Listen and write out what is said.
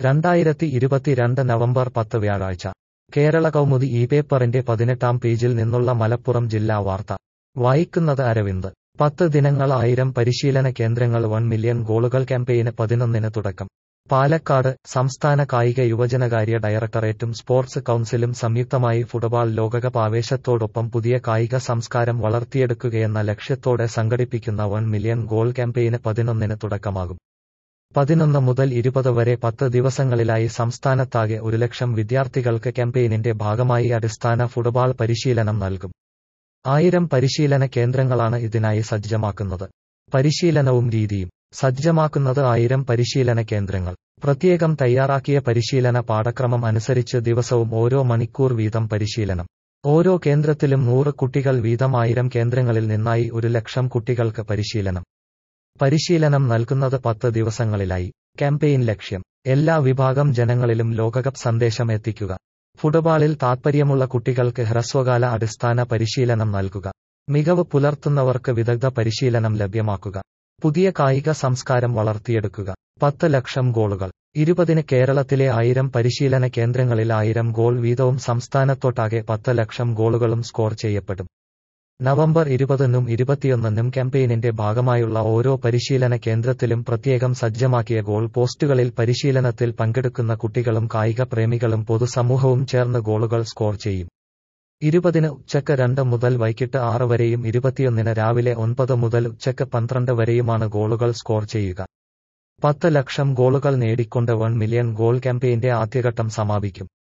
രണ്ടായിരത്തി ഇരുപത്തിരണ്ട് നവംബർ പത്ത് വ്യാഴാഴ്ച കേരള കൗമുദി ഈ പേപ്പറിന്റെ പതിനെട്ടാം പേജിൽ നിന്നുള്ള മലപ്പുറം ജില്ലാ വാർത്ത വായിക്കുന്നത് അരവിന്ദ് പത്ത് ദിനങ്ങൾ ആയിരം പരിശീലന കേന്ദ്രങ്ങൾ വൺ മില്യൺ ഗോളുകൾ ക്യാമ്പയിന് പതിനൊന്നിന് തുടക്കം പാലക്കാട് സംസ്ഥാന കായിക യുവജനകാര്യ ഡയറക്ടറേറ്റും സ്പോർട്സ് കൗൺസിലും സംയുക്തമായി ഫുട്ബോൾ ലോകകപ്പ് ആവേശത്തോടൊപ്പം പുതിയ കായിക സംസ്കാരം വളർത്തിയെടുക്കുകയെന്ന ലക്ഷ്യത്തോടെ സംഘടിപ്പിക്കുന്ന വൺ മില്യൺ ഗോൾ ക്യാമ്പയിന് പതിനൊന്നിന് തുടക്കമാകും പതിനൊന്ന് മുതൽ ഇരുപത് വരെ പത്ത് ദിവസങ്ങളിലായി സംസ്ഥാനത്താകെ ഒരു ലക്ഷം വിദ്യാർത്ഥികൾക്ക് ക്യാമ്പയിനിന്റെ ഭാഗമായി അടിസ്ഥാന ഫുട്ബോൾ പരിശീലനം നൽകും ആയിരം പരിശീലന കേന്ദ്രങ്ങളാണ് ഇതിനായി സജ്ജമാക്കുന്നത് പരിശീലനവും രീതിയും സജ്ജമാക്കുന്നത് ആയിരം പരിശീലന കേന്ദ്രങ്ങൾ പ്രത്യേകം തയ്യാറാക്കിയ പരിശീലന പാഠക്രമം അനുസരിച്ച് ദിവസവും ഓരോ മണിക്കൂർ വീതം പരിശീലനം ഓരോ കേന്ദ്രത്തിലും നൂറ് കുട്ടികൾ വീതം ആയിരം കേന്ദ്രങ്ങളിൽ നിന്നായി ഒരു ലക്ഷം കുട്ടികൾക്ക് പരിശീലനം പരിശീലനം നൽകുന്നത് പത്ത് ദിവസങ്ങളിലായി ക്യാമ്പയിൻ ലക്ഷ്യം എല്ലാ വിഭാഗം ജനങ്ങളിലും ലോകകപ്പ് സന്ദേശം എത്തിക്കുക ഫുട്ബോളിൽ താൽപ്പര്യമുള്ള കുട്ടികൾക്ക് ഹ്രസ്വകാല അടിസ്ഥാന പരിശീലനം നൽകുക മികവ് പുലർത്തുന്നവർക്ക് വിദഗ്ധ പരിശീലനം ലഭ്യമാക്കുക പുതിയ കായിക സംസ്കാരം വളർത്തിയെടുക്കുക പത്ത് ലക്ഷം ഗോളുകൾ ഇരുപതിന് കേരളത്തിലെ ആയിരം പരിശീലന കേന്ദ്രങ്ങളിൽ ആയിരം ഗോൾ വീതവും സംസ്ഥാനത്തൊട്ടാകെ പത്ത് ലക്ഷം ഗോളുകളും സ്കോർ ചെയ്യപ്പെടും നവംബർ ഇരുപതിനും ഇരുപത്തിയൊന്നിനും ക്യാമ്പയിനിന്റെ ഭാഗമായുള്ള ഓരോ പരിശീലന കേന്ദ്രത്തിലും പ്രത്യേകം സജ്ജമാക്കിയ ഗോൾ പോസ്റ്റുകളിൽ പരിശീലനത്തിൽ പങ്കെടുക്കുന്ന കുട്ടികളും കായിക പ്രേമികളും പൊതുസമൂഹവും ചേർന്ന് ഗോളുകൾ സ്കോർ ചെയ്യും ഇരുപതിന് ഉച്ചക്ക് രണ്ട് മുതൽ വൈകിട്ട് ആറ് വരെയും ഇരുപത്തിയൊന്നിന് രാവിലെ ഒൻപത് മുതൽ ഉച്ചക്ക് പന്ത്രണ്ട് വരെയുമാണ് ഗോളുകൾ സ്കോർ ചെയ്യുക പത്ത് ലക്ഷം ഗോളുകൾ നേടിക്കൊണ്ട് വൺ മില്യൺ ഗോൾ ക്യാമ്പയിന്റെ ആദ്യഘട്ടം സമാപിക്കും